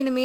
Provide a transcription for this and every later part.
இனிமே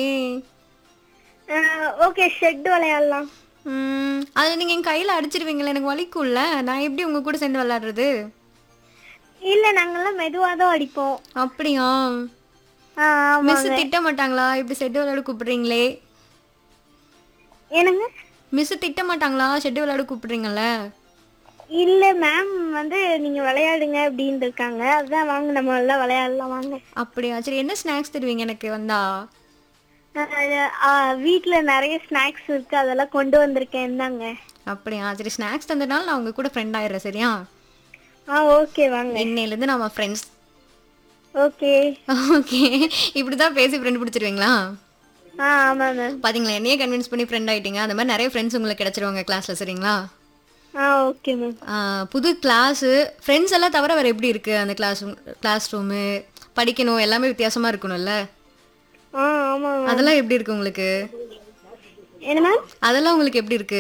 okay shed விளையாடலாம் ம், அது நீங்க என் கையில அடிச்சிருவீங்களே எனக்கு வலிக்கும்ல நான் எப்படி உங்க கூட சேர்ந்து விளையாடுறது இல்ல நாங்கெல்லாம் மெதுவா தான் அடிப்போம் அப்படியா ஆ, ஆமா மிஸ் திட்ட மாட்டாங்களா இப்படி செட்டு விளையாட கூப்பிடுறீங்களே என்னங்க மிஸ் திட்ட மாட்டாங்களா ஷெட்டு விளையாட கூப்பிடுறீங்கல்ல இல்ல மேம் வந்து நீங்க விளையாடுங்க அப்படின்னு இருக்காங்க அதான் வாங்க நம்ம எல்லாம் விளையாடலாம் வாங்க அப்படியா சரி என்ன ஸ்நாக்ஸ் தருவீங்க எனக்கு வந்தா ஆஹ் ஆஹ் வீட்ல நிறைய ஸ்நாக்ஸ் இருக்கு அதெல்லாம் கொண்டு வந்திருக்கேன் என்னங்க அப்படியா சரி ஸ்நாக்ஸ் தந்தனால நான் உங்க கூட ஃப்ரெண்ட் ஆயிடுறேன் சரியா ஆ ஓகே வாங்க இன்னையிலேருந்து நம்ம ஃப்ரெண்ட்ஸ் ஓகே ஓகே இப்படிதான் பேசி ஃப்ரெண்ட் பிடிச்சிருவீங்களா ஆ ஆமா மேம் பாத்தீங்களா என்னையே கன்வின்ஸ் பண்ணி ஃப்ரெண்ட் ஆயிட்டீங்க அந்த மாதிரி நிறைய ஃப்ரெண்ட்ஸ் உங்களுக்கு கிடைச்சிருவாங்க கிளாஸ்ல சரிங்களா ஆ ஓகே மேம் ஆ, புது கிளாஸு ஃப்ரெண்ட்ஸ் எல்லாம் தவிர வேற எப்படி இருக்கு அந்த கிளாஸ் கிளாஸ் ரூமு படிக்கணும் எல்லாமே வித்தியாசமா இருக்கணும்ல ஆ ஆமா மேம் அதெல்லாம் எப்படி இருக்கு உங்களுக்கு என்ன மேம் அதெல்லாம் உங்களுக்கு எப்படி இருக்கு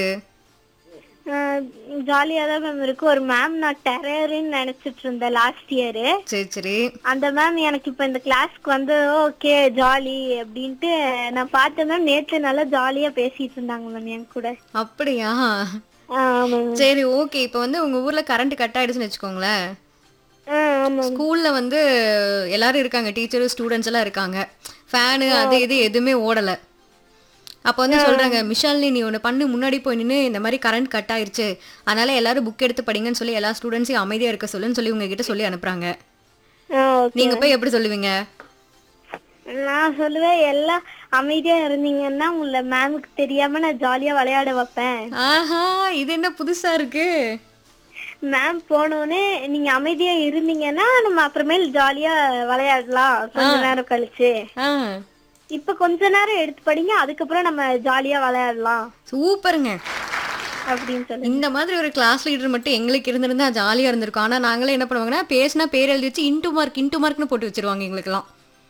ஜாலியா தான் மேம் இருக்கு ஒரு மேம் நான் டெரர்னு நினைச்சிட்டு இருந்தேன் லாஸ்ட் இயர் சரி சரி அந்த மேம் எனக்கு இப்ப இந்த கிளாஸ்க்கு வந்து ஓகே ஜாலி அப்படின்ட்டு நான் பார்த்தேன் மேம் நேத்து நல்லா ஜாலியா பேசிட்டு இருந்தாங்க மேம் என் கூட அப்படியா ஆ ஆமா மேம் சரி ஓகே இப்போ வந்து உங்க ஊர்ல கரண்ட் கட் ஆயிடுச்சுன்னு வச்சுக்கோங்களேன் ஆ ஆமா ஸ்கூல்ல வந்து எல்லாரும் இருக்காங்க டீச்சர் ஸ்டூடெண்ட்ஸ் எல்லாம் இருக்காங்க ஃபேனு அது இது எதுவுமே ஓடல அப்போ வந்து சொல்றாங்க மிஷாலினி நீ ஒன்று பண்ணு முன்னாடி போய் நின்று இந்த மாதிரி கரண்ட் கட் ஆயிருச்சு அதனால எல்லாரும் புக் எடுத்து படிங்கன்னு சொல்லி எல்லா ஸ்டூடெண்ட்ஸையும் அமைதியா இருக்க சொல்லுன்னு சொல்லி உங்ககிட்ட சொல்லி அனுப்புறாங்க ஆ ஓகே நீங்க போய் எப்படி சொல்லுவீங்க நான் சொல்லுவேன் எல்லாம் அமைதியா இருந்தீங்கன்னா உங்களை மேமுக்கு தெரியாம நான் ஜாலியா விளையாட வைப்பேன் ஆஹா இது என்ன புதுசா இருக்கு மேம் போனோடனே நீங்க அமைதியா இருந்தீங்கன்னா நம்ம அப்புறமேல் ஜாலியா விளையாடலாம் கொஞ்ச நேரம் கழிச்சு ஆ இப்ப கொஞ்ச நேரம் எடுத்து படிங்க அதுக்கப்புறம் நம்ம ஜாலியா விளையாடலாம் சூப்பருங்க அப்படின்னு சொல்லி இந்த மாதிரி ஒரு கிளாஸ் லீடர் மட்டும் எங்களுக்கு இருந்திருந்தா ஜாலியா இருந்திருக்கும் ஆனா நாங்களே என்ன பண்ணுவாங்கன்னா பேசினா பேர் எழுதி வச்சு இன்டூ மார்க் இன்டூ மார்க்னு போட்டு வச்சிருவாங்க எங்களுக்கெல்லாம்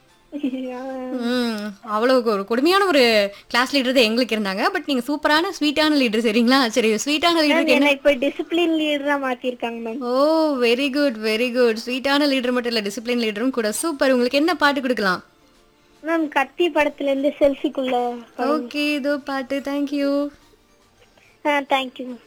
ம் அவ்வளவு ஒரு கொடுமையான ஒரு கிளாஸ் லீடர் தான் எங்களுக்கு இருந்தாங்க பட் நீங்க சூப்பரான ஸ்வீட்டான லீடர் சரிங்களா சரி ஸ்வீட்டான லீடருக்கு என்ன இப்ப டிசிப்ளின் லீடரா மாத்திருக்காங்க ma'am oh very good very good ஸ்வீட்டான லீடர் மட்டும் இல்ல டிசிப்ளின் லீடரும் கூட சூப்பர் உங்களுக்கு என்ன பாட்டு கொடுக்கலாம் மேம் கத்தி படத்துல இருந்து செல்ஃபிக்குள்ள ஓகே இதோ பாட்டு தேங்க்யூ தேங்க்யூ மேம்